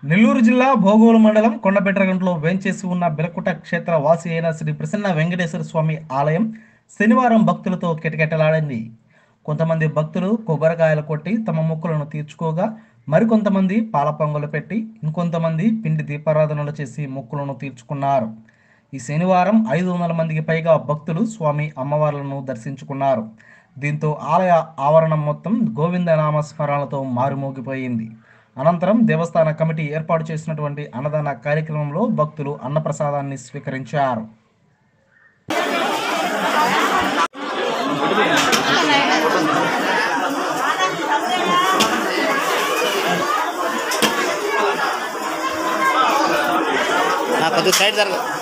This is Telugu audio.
నెల్లూరు జిల్లా భోగోలు మండలం కొండపెట్టగంటలో వేంచేసి ఉన్న బిలకుట క్షేత్ర వాసి అయిన శ్రీ ప్రసన్న వెంకటేశ్వర స్వామి ఆలయం శనివారం భక్తులతో కిటకిటలాడింది కొంతమంది భక్తులు కొబ్బరికాయలు కొట్టి తమ మొక్కులను తీర్చుకోగా మరికొంతమంది పాల పొంగలు పెట్టి ఇంకొంతమంది పిండి దీపారాధనలు చేసి మొక్కులను తీర్చుకున్నారు ఈ శనివారం ఐదు వందల మందికి పైగా భక్తులు స్వామి అమ్మవార్లను దర్శించుకున్నారు దీంతో ఆలయ ఆవరణం మొత్తం గోవింద నామస్మరణలతో మారుమోగిపోయింది అనంతరం దేవస్థాన కమిటీ ఏర్పాటు చేసినటువంటి అన్నదాన కార్యక్రమంలో భక్తులు అన్నప్రసాదాన్ని స్వీకరించారు కొద్దిగా సైడ్ జరగ